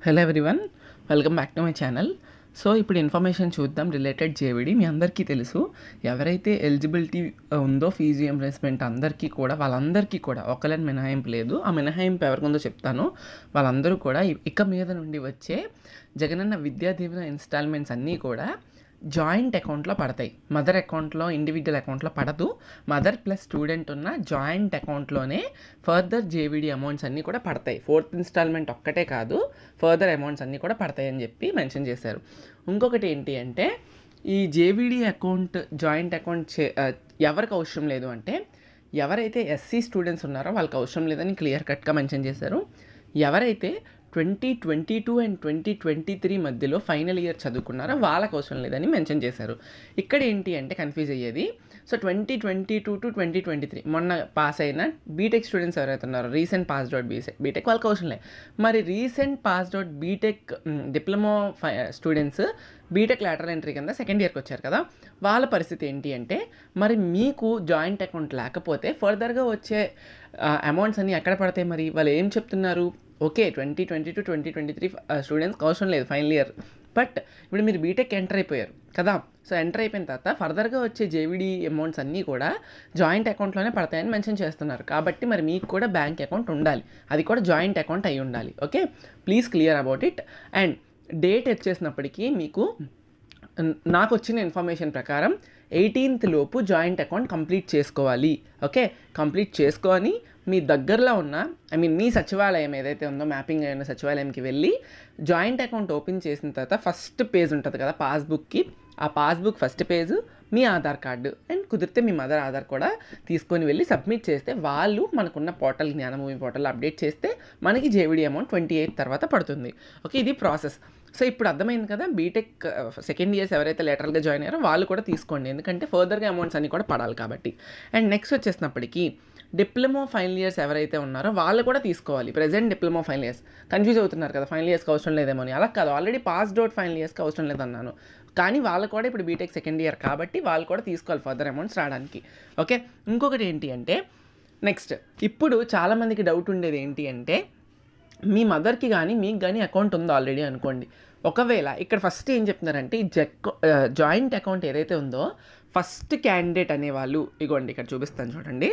hello everyone welcome back to my channel so ఇప్పుడు information చూద్దాం related JVD మీ అందరికీ తెలుసు ఎవరైతే ఎలిజిబిలిటీ ఉందో ఫీజు ఎంప్లేస్మెంట్ అందరికీ కూడా వాళ్ళందరికీ కూడా ఒకళ్ళని మినహాయింపు లేదు ఆ మినహాయింపు ఎవరికి ఉందో చెప్తాను వాళ్ళందరూ కూడా ఇ- ఇక మీద నుండి వచ్చే జగనన్న విద్యా దీవెన ఇన్స్టాల్మెంట్స్ అన్నీ కూడా జాయింట్ అకౌంట్లో పడతాయి మదర్ అకౌంట్లో ఇండివిజువల్ అకౌంట్లో పడదు మదర్ ప్లస్ స్టూడెంట్ ఉన్న జాయింట్ అకౌంట్లోనే ఫర్దర్ జేవిడి అమౌంట్స్ అన్నీ కూడా పడతాయి ఫోర్త్ ఇన్స్టాల్మెంట్ ఒక్కటే కాదు ఫర్దర్ అమౌంట్స్ అన్నీ కూడా పడతాయి అని చెప్పి మెన్షన్ చేశారు ఇంకొకటి ఏంటి అంటే ఈ జేవిడి అకౌంట్ జాయింట్ అకౌంట్ చే ఆ, ఎవరికి అవసరం లేదు అంటే ఎవరైతే ఎస్సీ స్టూడెంట్స్ ఉన్నారో వాళ్ళకి అవసరం లేదని క్లియర్ కట్గా మెన్షన్ చేశారు ఎవరైతే twenty twenty two and twenty twenty three మధ్యలో ఫైనల్ ఇయర్ చదువుకున్నారో వాళ్ళకి అవసరం లేదని మెన్షన్ చేశారు ఇక్కడ ఏంటి అంటే కన్ఫ్యూజ్ అయ్యేది so twenty twenty two to twenty twenty three మొన్న పాస్ అయిన బీటెక్ స్టూడెంట్స్ ఎవరైతే ఉన్నారో రీసెంట్ పాస్ అవుట్ బీసెక్ బీటెక్ వాళ్ళకి అవసరం లేదు మరి recent passed out BTech diploma students BTech lateral entry కింద సెకండ్ ఇయర్కి వచ్చారు కదా వాళ్ళ పరిస్థితి ఏంటి అంటే మరి మీకు జాయింట్ అకౌంట్ లేకపోతే ఫర్దర్గా వచ్చే అమౌంట్స్ అన్నీ ఎక్కడ పడతాయి మరి వాళ్ళు ఏం చెప్తున్నారు okay twenty twenty two twenty twenty three స్టూడెంట్స్కి అవసరం లేదు ఫైనల్ ఇయర్ బట్ ఇప్పుడు మీరు బీటెక్ ఎంటర్ అయిపోయారు కదా సో ఎంటర్ అయిపోయిన తర్వాత ఫర్దర్గా వచ్చే జేవిడి అమౌంట్స్ అన్నీ కూడా జాయింట్ అకౌంట్లోనే పడతాయని మెన్షన్ చేస్తున్నారు కాబట్టి మరి మీకు కూడా బ్యాంక్ అకౌంట్ ఉండాలి అది కూడా జాయింట్ అకౌంట్ అయి ఉండాలి okay please clear about it and date వచ్చేసినప్పటికీ మీకు న- నాకు వచ్చిన ఇన్ఫర్మేషన్ ప్రకారం ఎయిటీన్త్ లోపు జాయింట్ అకౌంట్ కంప్లీట్ చేసుకోవాలి ఓకే కంప్లీట్ చేసుకొని మీ దగ్గరలో ఉన్న ఐ మీన్ మీ సచివాలయం ఏదైతే ఉందో మ్యాపింగ్ అయిన సచివాలయంకి వెళ్ళి జాయింట్ అకౌంట్ ఓపెన్ చేసిన తర్వాత ఫస్ట్ పేజ్ ఉంటుంది కదా పాస్బుక్కి ఆ పాస్బుక్ ఫస్ట్ పేజ్ మీ ఆధార్ కార్డు అండ్ కుదిరితే మీ మదర్ ఆధార్ కూడా తీసుకొని వెళ్ళి సబ్మిట్ చేస్తే వాళ్ళు మనకున్న పోర్టల్ జ్ఞానభూమి పోర్టల్ అప్డేట్ చేస్తే మనకి జేవిడి అమౌంట్ ట్వంటీ ఎయిత్ తర్వాత పడుతుంది ఓకే ఇది ప్రాసెస్ సో ఇప్పుడు అర్థమైంది కదా బీటెక్ సెకండ్ ఇయర్స్ ఎవరైతే లేటరల్గా జాయిన్ అయ్యారో వాళ్ళు కూడా తీసుకోండి ఎందుకంటే ఫర్దర్గా అమౌంట్స్ అన్ని కూడా పడాలి కాబట్టి అండ్ నెక్స్ట్ వచ్చేసినప్పటికీ డిప్లొమా ఫైనల్ ఇయర్స్ ఎవరైతే ఉన్నారో వాళ్ళు కూడా తీసుకోవాలి present diploma final years confuse అవుతున్నారు కదా ఫైనల్ ఇయర్స్కి అవసరం లేదేమో అని అలా కాదు ఆల్రెడీ పాస్డ్ అవుట్ ఫైనల్ ఇయర్స్కి అవసరం లేదన్నాను కానీ వాళ్ళు కూడా ఇప్పుడు బీటెక్ సెకండ్ ఇయర్ కాబట్టి వాళ్ళు కూడా తీసుకోవాలి ఫర్దర్ అమౌంట్స్ రావడానికి ఓకే ఇంకొకటి ఏంటి అంటే నెక్స్ట్ ఇప్పుడు చాలామందికి డౌట్ ఉండేది ఏంటి అంటే మీ మదర్కి కానీ మీకు కానీ అకౌంట్ ఉందో ఆల్రెడీ అనుకోండి ఒకవేళ ఇక్కడ ఫస్ట్ ఏం చెప్తున్నారంటే ఈ జెక్ జాయింట్ అకౌంట్ ఏదైతే ఉందో ఫస్ట్ క్యాండిడేట్ అనేవాళ్ళు ఇగోండి ఇక్కడ చూపిస్తాను చూడండి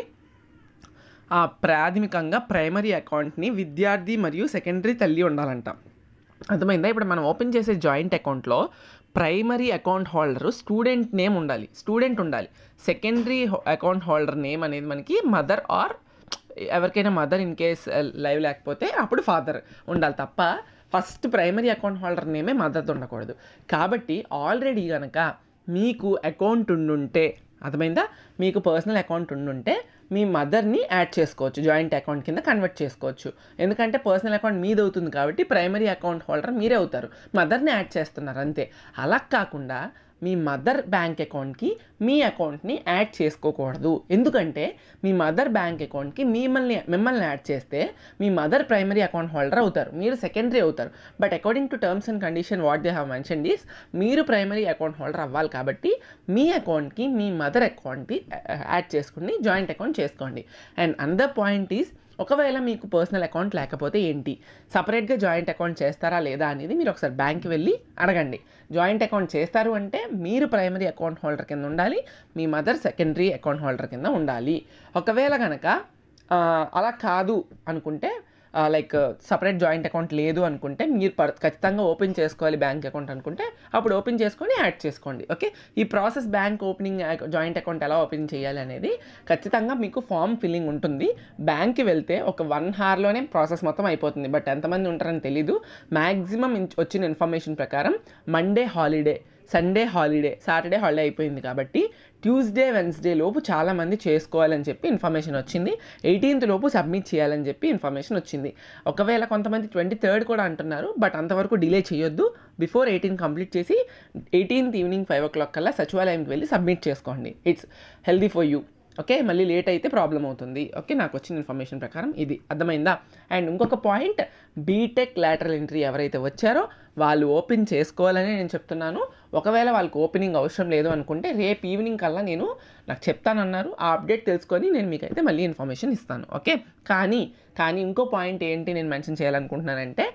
ఆ ప్రాథమికంగా ప్రైమరీ అకౌంట్ని విద్యార్థి మరియు సెకండరీ తల్లి ఉండాలంట అర్థమైందా ఇప్పుడు మనం ఓపెన్ చేసే జాయింట్ అకౌంట్లో primary account holder student name ఉండాలి స్టూడెంట్ ఉండాలి సెకండరీ అకౌంట్ హోల్డర్ నేమ్ అనేది మనకి మదర్ ఆర్ ఎవరికైనా మదర్ ఇన్ కేస్ లైవ్ లేకపోతే అప్పుడు ఫాదర్ ఉండాలి తప్ప ఫస్ట్ ప్రైమరీ అకౌంట్ హోల్డర్ నేమే మదర్ది ఉండకూడదు కాబట్టి ఆల్రెడీ కనుక మీకు అకౌంట్ ఉండుంటే అర్థమైందా మీకు పర్సనల్ అకౌంట్ ఉండుంటే మీ మదర్ని యాడ్ చేసుకోవచ్చు జాయింట్ అకౌంట్ కింద కన్వర్ట్ చేసుకోవచ్చు ఎందుకంటే పర్సనల్ అకౌంట్ మీది అవుతుంది కాబట్టి ప్రైమరీ అకౌంట్ హోల్డర్ మీరే అవుతారు మదర్ని యాడ్ చేస్తున్నారు అంతే అలా కాకుండా మీ మదర్ బ్యాంక్ అకౌంట్కి మీ అకౌంట్ని యాడ్ చేసుకోకూడదు ఎందుకంటే మీ మదర్ బ్యాంక్ అకౌంట్కి మిమ్మల్ని మిమ్మల్ని యాడ్ చేస్తే మీ మదర్ ప్రైమరీ అకౌంట్ హోల్డర్ అవుతారు మీరు సెకండరీ అవుతారు but according to terms and condition what they have mention is మీరు ప్రైమరీ అకౌంట్ హోల్డర్ అవ్వాలి కాబట్టి మీ అకౌంట్కి మీ మదర్ అకౌంట్కి యాడ్ చేసుకుని జాయింట్ అకౌంట్ చేసుకోండి అండ్ అనదర్ పాయింట్ ఈస్ ఒకవేళ మీకు పర్సనల్ అకౌంట్ లేకపోతే ఏంటి సపరేట్గా జాయింట్ అకౌంట్ చేస్తారా లేదా అనేది మీరు ఒకసారి బ్యాంక్కి వెళ్ళి అడగండి జాయింట్ అకౌంట్ చేస్తారు అంటే మీరు ప్రైమరీ అకౌంట్ హోల్డర్ కింద ఉండాలి మీ మదర్ సెకండరీ అకౌంట్ హోల్డర్ కింద ఉండాలి ఒకవేళ కనుక ఆ, అలా కాదు అనుకుంటే లైక్ సపరేట్ జాయింట్ అకౌంట్ లేదు అనుకుంటే మీరు పర్ ఖచ్చితంగా ఓపెన్ చేసుకోవాలి బ్యాంక్ అకౌంట్ అనుకుంటే అప్పుడు ఓపెన్ చేసుకొని యాడ్ చేసుకోండి ఓకే ఈ process bank opening joint account ఎలా ఓపెన్ చేయాలి అనేది ఖచ్చితంగా మీకు ఫామ్ ఫిల్లింగ్ ఉంటుంది బ్యాంక్కి వెళ్తే ఒక వన్ హార్లోనే ప్రాసెస్ మొత్తం అయిపోతుంది బట్ ఎంతమంది ఉంటారని తెలీదు మ్యాక్సిమం వచ్చిన ఇన్ఫర్మేషన్ ప్రకారం Monday holiday Sunday holiday Saturday holiday అయిపోయింది కాబట్టి ట్యూస్డే వెన్స్డే లోపు చాలామంది చేసుకోవాలని చెప్పి ఇన్ఫర్మేషన్ వచ్చింది ఎయిటీన్త్ లోపు సబ్మిట్ చేయాలని చెప్పి ఇన్ఫర్మేషన్ వచ్చింది ఒకవేళ కొంతమంది ట్వంటీ థర్డ్ కూడా అంటున్నారు బట్ అంతవరకు డిలే చేయొద్దు బిఫోర్ ఎయిటీన్ కంప్లీట్ చేసి eighteenth evening five o'clock కల్లా సచివాలయంకి వెళ్ళి సబ్మిట్ చేసుకోండి it's healthy for you okay మళ్ళీ లేట్ అయితే ప్రాబ్లం అవుతుంది ఓకే నాకు వచ్చిన ఇన్ఫర్మేషన్ ప్రకారం ఇది అర్థమైందా అండ్ ఇంకొక పాయింట్ బీటెక్ లాటరల్ ఎంట్రీ ఎవరైతే వచ్చారో వాళ్ళు ఓపెన్ చేసుకోవాలని నేను చెప్తున్నాను ఒకవేళ వాళ్ళకి ఓపెనింగ్ అవసరం లేదు అనుకుంటే రేపు ఈవినింగ్ కల్లా నేను నాకు చెప్తానన్నారు ఆ అప్డేట్ తెలుసుకొని నేను మీకైతే మళ్ళీ ఇన్ఫర్మేషన్ ఇస్తాను ఓకే కానీ కానీ ఇంకో పాయింట్ ఏంటి నేను మెన్షన్ చేయాలనుకుంటున్నానంటే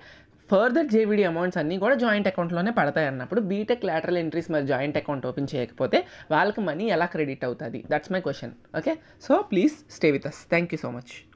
ఫర్దర్ జేవిడి అమౌంట్స్ అన్నీ కూడా జాయింట్ అకౌంట్లోనే పడతాయి అన్నప్పుడు బీటెక్ లాటరల్ ఎంట్రీస్ మరి జాయింట్ అకౌంట్ ఓపెన్ చేయకపోతే వాళ్ళకి మనీ ఎలా క్రెడిట్ అవుతుంది that's my question okay so please stay with us thank you so much